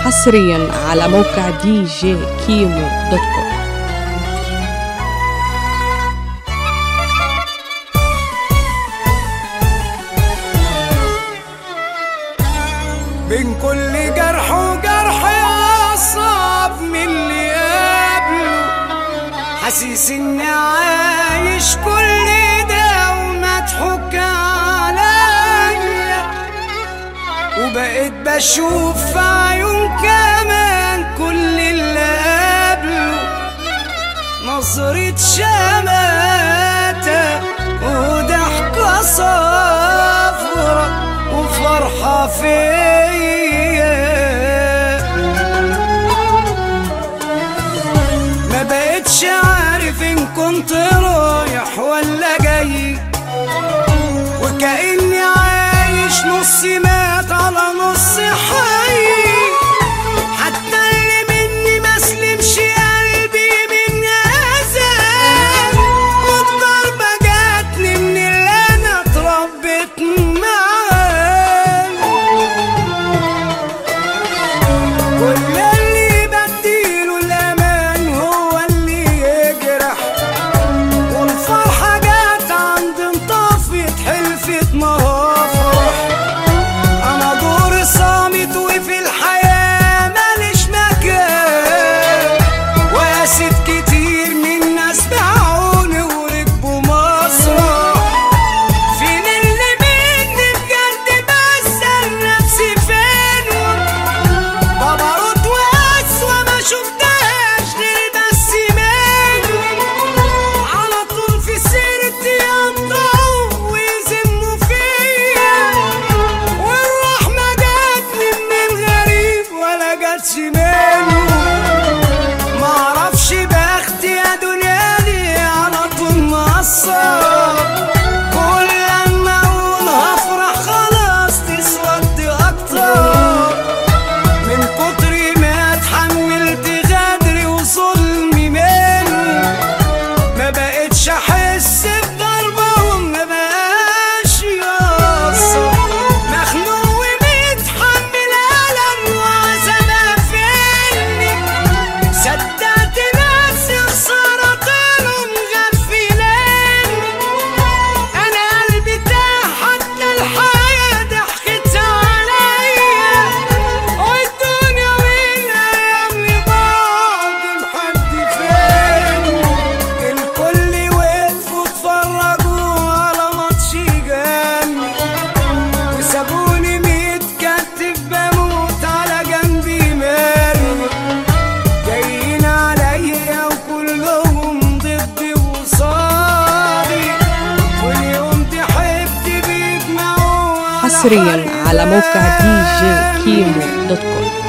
حصريا على موقع دي جي كيمو دوت كوم بين كل جرح وجرح أصعب من اللي قبله حاسس إني عايش كل ده ومضحوك عليا وبقيت بشوف في عيون كمان كل اللي قبله نظرة شماتة وضحكة صفرة وفرحة فيا ما بقتش عارف ان كنت رايح ولا جاي وكأني عايش نص مات على نص حي حتى اللي مني ما سلمش قلبي من أذان والضربة جاتني من اللي أنا اتربيت معاه كل اللي بديله الأمان هو اللي يجرح والفرحة جات عند انطفت حلفت ما هفرح أنا دوري صامت وفي الحياة ماليش مكان وقاسيت كتير من ناس باعوني وركبوا مسرح فين اللي مني بجد بسأل نفسي فين ببرد وأسوأ ما شفتهاش غير بس مني على طول في سيرتي يقطعوا ويذموا فيا والرحمة جاتني من الغريب ولا جاتش منه معرفش بختي يا دنيا لي على طول مقصر كل لما اقول هفرح خلاص تسود اكتر من كتر ما اتحملت غدري وظلمي منه ما بقتش احس بضربهم ما بقاش يأثر مخنوق ومتحمل ألم وعذاب فيني صدقت نفسي خسارة طلعوا مغفلاني أنا قلبي تاه حتى الحياة ضحكت عليا والدنيا والأيام لبعض محد فين الكل وقفوا اتفرجوا على ماتش جامد وسابوني متكتف بموت على جنبي مرمي جايين عليا وكلهم ضدي وصادي واليوم ضحكت بيجمعوا على حصريا على موقع دي جي حرام. كيمو دوت كوم